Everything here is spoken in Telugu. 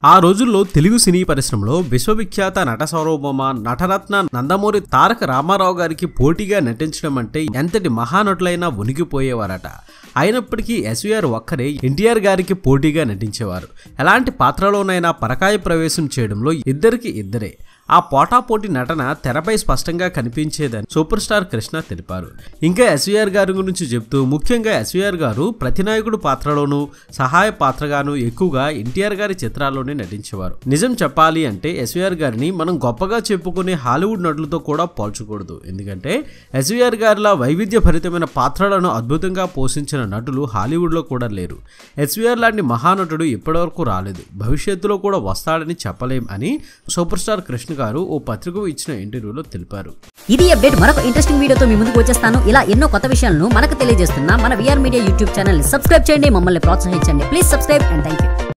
ఆ రోజుల్లో తెలుగు సినీ పరిశ్రమలో విశ్వవిఖ్యాత నట సార్వభౌమ నటరత్న నందమూరి తారక రామారావు గారికి పోటీగా నటించడం అంటే ఎంతటి మహానటులైనా ఉనికిపోయేవారట అయినప్పటికీ ఎస్వీఆర్ ఒక్కరే ఎన్టీఆర్ గారికి పోటీగా నటించేవారు ఎలాంటి పాత్రలోనైనా పరకాయ ప్రవేశం చేయడంలో ఇద్దరికి ఇద్దరే ఆ పోటాపోటీ నటన తెరపై స్పష్టంగా కనిపించేదని సూపర్ స్టార్ కృష్ణ తెలిపారు ఇంకా ఎస్వీఆర్ గారి గురించి చెప్తూ ముఖ్యంగా ఎస్వీఆర్ గారు ప్రతినాయకుడు పాత్రలోనూ సహాయ పాత్రగాను ఎక్కువగా ఎన్టీఆర్ గారి చిత్రాల్లోనే నటించేవారు నిజం చెప్పాలి అంటే ఎస్వీఆర్ గారిని మనం గొప్పగా చెప్పుకునే హాలీవుడ్ నటులతో కూడా పోల్చకూడదు ఎందుకంటే ఎస్వీఆర్ గారిలా వైవిధ్యభరితమైన పాత్రలను అద్భుతంగా పోషించిన నటులు హాలీవుడ్లో కూడా లేరు ఎస్వీఆర్ లాంటి మహానటుడు ఇప్పటివరకు రాలేదు భవిష్యత్తులో కూడా వస్తాడని చెప్పలేం అని సూపర్ స్టార్ కృష్ణ గారు ఓ పత్రికకు ఇచ్చిన ఇంటర్వ్యూలో తెలిపారు ఇది అప్డేట్ మరొక ఇంట్రెస్టింగ్ వీడియోతో మీ ముందుకు వచ్చేస్తాను ఇలా ఎన్నో కొత్త విషయాలను మనకు తెలియజేస్తున్న మన VR media YouTube channel subscribe చేయండి మమ్మల్ని ప్రోత్సహించండి please subscribe and thank you